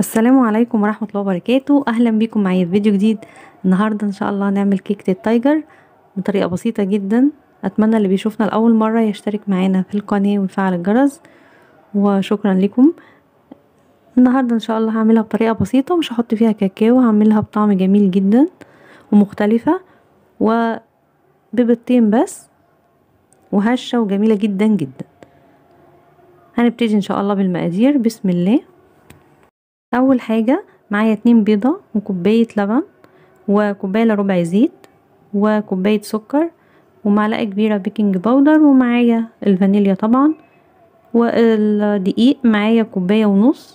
السلام عليكم ورحمة الله وبركاته اهلا بيكم معايا في فيديو جديد النهاردة ان شاء الله هنعمل كيكة التايجر بطريقة بسيطة جدا اتمنى اللي بيشوفنا لاول مرة يشترك معانا في القناة ويفعل الجرس وشكرا لكم النهاردة ان شاء الله هعملها بطريقة بسيطة مش هحط فيها كاكاو هعملها بطعم جميل جدا ومختلفة وببيضتين بس وهشة وجميلة جدا جدا هنبتدي ان شاء الله بالمقادير بسم الله اول حاجة معايا اتنين بيضة وكوباية لبن وكوباية الا ربع زيت وكوباية سكر ومعلقة كبيرة بيكنج باودر ومعايا الفانيليا طبعا والدقيق معايا كوباية ونص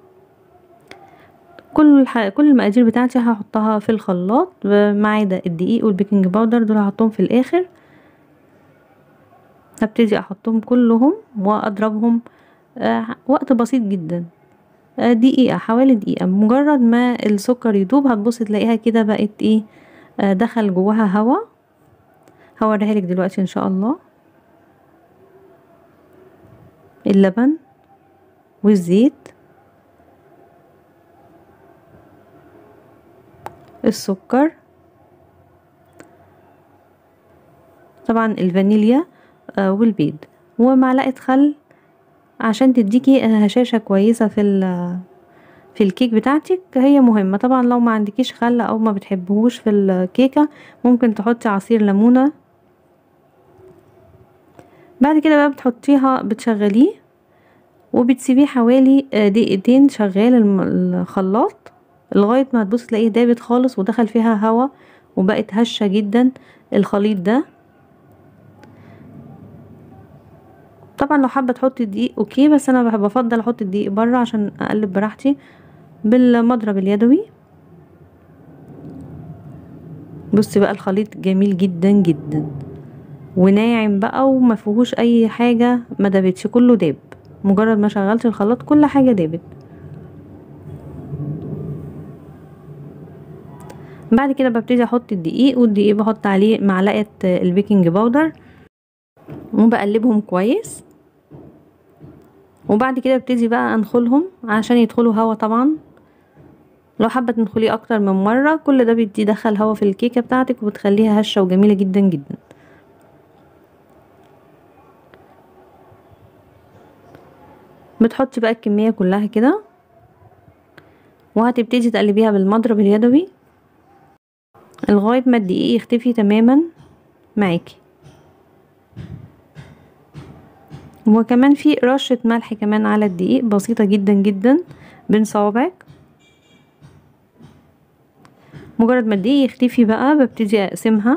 كل الح... كل المقادير بتاعتي هحطها في الخلاط ما عدا الدقيق والبيكنج باودر دول هحطهم في الاخر هبتدي احطهم كلهم واضربهم آه وقت بسيط جدا آه دقيقة حوالي دقيقة مجرد ما السكر يدوب هتبص تلاقيها كده بقت ايه آه دخل جواها هوا هوريها لك دلوقتي ان شاء الله اللبن والزيت السكر طبعا الفانيليا آه والبيض ومعلقة خل عشان تديكي هشاشة كويسة في في الكيك بتاعتك هي مهمة طبعا لو ما عندكيش خل او ما بتحبهوش في الكيكة ممكن تحطي عصير ليمونة بعد كده بقى بتحطيها بتشغليه وبتسيبيه حوالي دقيقتين شغال الخلاط لغاية ما تبص تلاقيه دابت خالص ودخل فيها هوا وبقت هشة جدا الخليط ده طبعا لو حابه تحطي الدقيق اوكي بس انا بفضل احط الدقيق بره عشان اقلب براحتي بالمضرب اليدوي بصي بقى الخليط جميل جدا جدا وناعم بقى وما فيهوش اي حاجه ما دابتش كله داب مجرد ما شغلت الخلاط كل حاجه دابت بعد كده ببتدي احط الدقيق والدقيق بحط عليه معلقه البيكنج باودر وبقلبهم كويس وبعد كده ابتدي بقى انخلهم عشان يدخلوا هوا طبعا لو حابه تنخليه اكتر من مره كل ده بيدي دخل هوا في الكيكه بتاعتك وبتخليها هشه وجميله جدا جدا بتحطي بقى الكميه كلها كده وهتبتدي تقلبيها بالمضرب اليدوي لغايه ما الدقيق يختفي تماما معاكي وكمان في رشة ملح كمان على الدقيق بسيطة جدا جدا بين صوابعك مجرد ما الدقيق يختفي بقى ببتدي اقسمها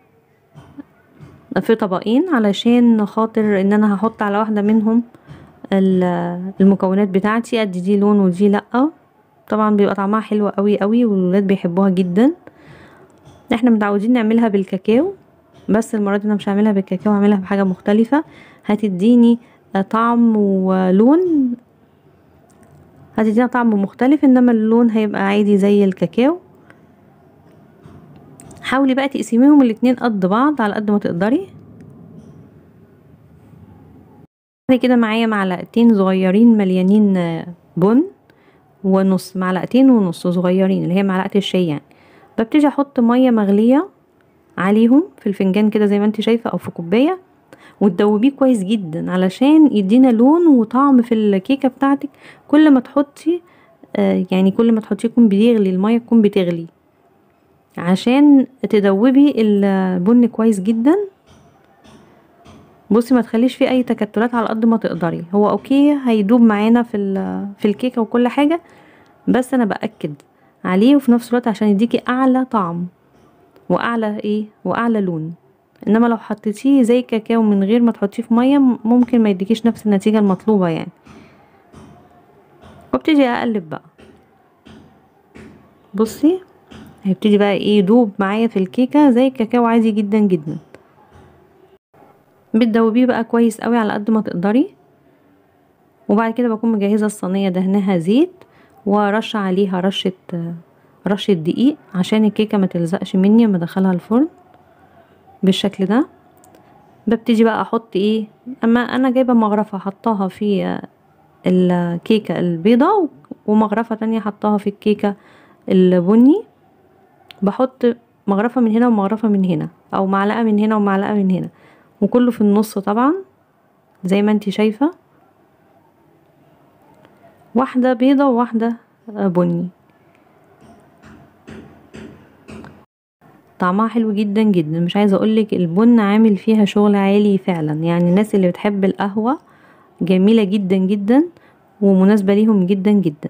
في طبقين علشان خاطر ان انا هحط على واحدة منهم المكونات بتاعتي ادي دي لون ودي لا طبعا بيبقى طعمها حلو قوي قوي والولاد بيحبوها جدا احنا متعودين نعملها بالكاكاو بس المرة دي انا مش هعملها بالكاكاو هعملها بحاجة مختلفة هتديني طعم ولون هتدينا طعم مختلف انما اللون هيبقى عادي زي الكاكاو حاولي بقى تقسميهم الاتنين قد بعض على قد ما تقدري بعد كده معايا معلقتين صغيرين مليانين بن ونص معلقتين ونص صغيرين اللي هي معلقه الشاي يعني ببتدي احط ميه مغليه عليهم في الفنجان كده زي ما انت شايفه او في كوبايه وتدوبيه كويس جدا علشان يدينا لون وطعم في الكيكه بتاعتك كل ما تحطي آه يعني كل ما تحطيه يكون بيغلي الميه تكون بتغلي عشان تدوبي البن كويس جدا بصي ما تخليش فيه اي تكتلات على قد ما تقدري هو اوكي هيدوب معانا في في الكيكه وكل حاجه بس انا باكد عليه وفي نفس الوقت عشان يديكي اعلى طعم واعلى ايه واعلى لون انما لو حطيتيه زي كاكاو من غير ما تحطيه في ميه ممكن ما يديكيش نفس النتيجه المطلوبه يعني وابتدي اقلب بقى بصي هيبتدي بقى ايه يدوب معايا في الكيكه زي الكاكاو عادي جدا جدا بتدوبيه بقى كويس قوي على قد ما تقدري وبعد كده بكون مجهزه الصينيه دهنها زيت ورشه عليها رشه رشه دقيق عشان الكيكه ما تلزقش مني لما ادخلها الفرن بالشكل ده ببتدي بقى احط ايه اما انا جايبه مغرفه حطاها في الكيكه البيضه ومغرفة تانية حطاها في الكيكة البني بحط مغرفة من هنا ومغرفة من هنا او معلقة من هنا ومعلقة من هنا وكله في النص طبعا زي ما انتي شايفة واحدة بيضة وواحدة بني طعمها حلو جدا جدا مش عايزة اقولك البن عامل فيها شغل عالي فعلا يعني الناس اللي بتحب القهوة جميلة جدا جدا ومناسبة ليهم جدا جدا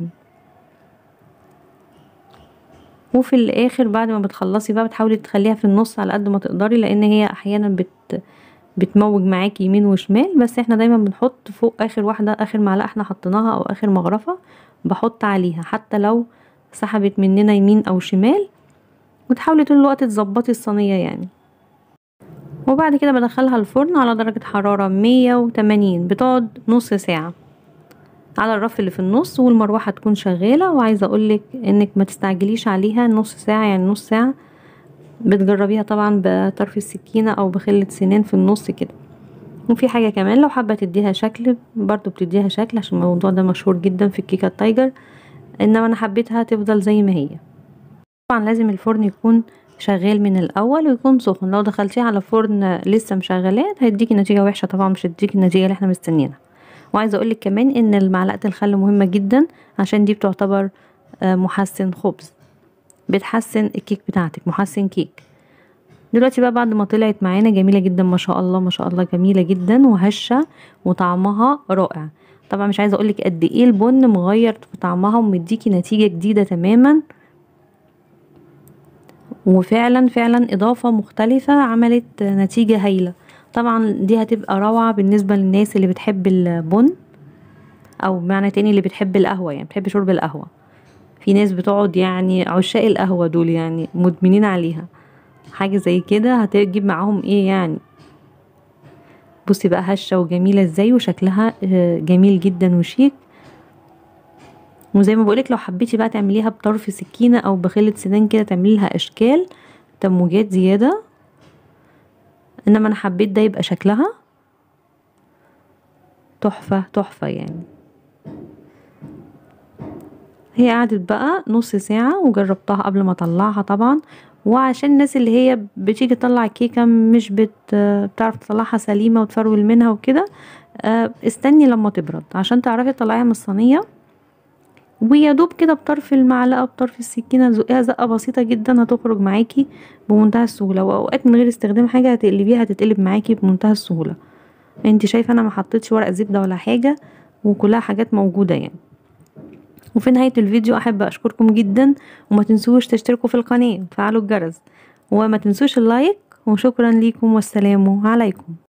وفي الاخر بعد ما بتخلصي بقى بتحاولي تخليها في النص على قد ما تقدري لان هي احيانا بت بتموج معاكي يمين وشمال بس احنا دايما بنحط فوق اخر واحدة اخر معلقة احنا حطيناها او اخر مغرفة بحط عليها حتى لو سحبت مننا يمين او شمال وتحاولي طول الوقت تظبطي الصينية يعني وبعد كده بدخلها الفرن على درجة حرارة مية وتمانين بتقعد نص ساعة على الرف اللي في النص والمروحة تكون شغالة وعايزة اقولك انك ما تستعجليش عليها نص ساعة يعني نص ساعة بتجربيها طبعا بطرف السكينة او بخلة سنان في النص كده وفي حاجة كمان لو حابة تديها شكل برضو بتديها شكل عشان الموضوع ده مشهور جدا في الكيكة التايجر انما انا حبيتها تفضل زي ما هي طبعا لازم الفرن يكون شغال من الاول ويكون سخن لو دخلتيه على فرن لسه مشغلاه هيديكي نتيجه وحشه طبعا مش هتديكي النتيجه اللي احنا مستنيينها وعايزه اقولك كمان ان معلقه الخل مهمه جدا عشان دي بتعتبر محسن خبز بتحسن الكيك بتاعتك محسن كيك دلوقتي بقى بعد ما طلعت معانا جميله جدا ما شاء الله ما شاء الله جميله جدا وهشه وطعمها رائع طبعا مش عايزه اقولك قد ايه البن مغير في طعمها ومديكي نتيجه جديده تماما وفعلا فعلا اضافة مختلفة عملت نتيجة هايلة طبعا دي هتبقى روعة بالنسبة للناس اللي بتحب البن او بمعنى تاني اللي بتحب القهوة يعني بتحب شرب القهوة في ناس بتقعد يعني عشاق القهوة دول يعني مدمنين عليها حاجة زي كده هتجيب معاهم ايه يعني بصي بقى هشة وجميلة ازاي وشكلها جميل جدا وشيك وزي ما بقولك لو حبيتي بقى تعمليها بطرف سكينة او بخلة سنان كده تعملي لها اشكال تموجات زيادة انما انا حبيت ده يبقى شكلها تحفة تحفة يعني هي قعدت بقى نص ساعة وجربتها قبل ما اطلعها طبعا وعشان الناس اللي هي بتيجي تطلع الكيكة مش بت بتعرف تطلعها سليمة وتفرول منها وكده استني لما تبرد عشان تعرفي تطلعيها من الصينية ويا دوب كده بطرف المعلقه بطرف السكينه زقيها زقه بسيطه جدا هتخرج معاكي بمنتهى السهوله واوقات من غير استخدام حاجه هتقلبيها هتتقلب معاكي بمنتهى السهوله انت شايفه انا ما حطيتش ورق زبده ولا حاجه وكلها حاجات موجوده يعني وفي نهايه الفيديو احب اشكركم جدا وما تنسوش تشتركوا في القناه وتفعلوا الجرس وما تنسوش اللايك وشكرا ليكم والسلام عليكم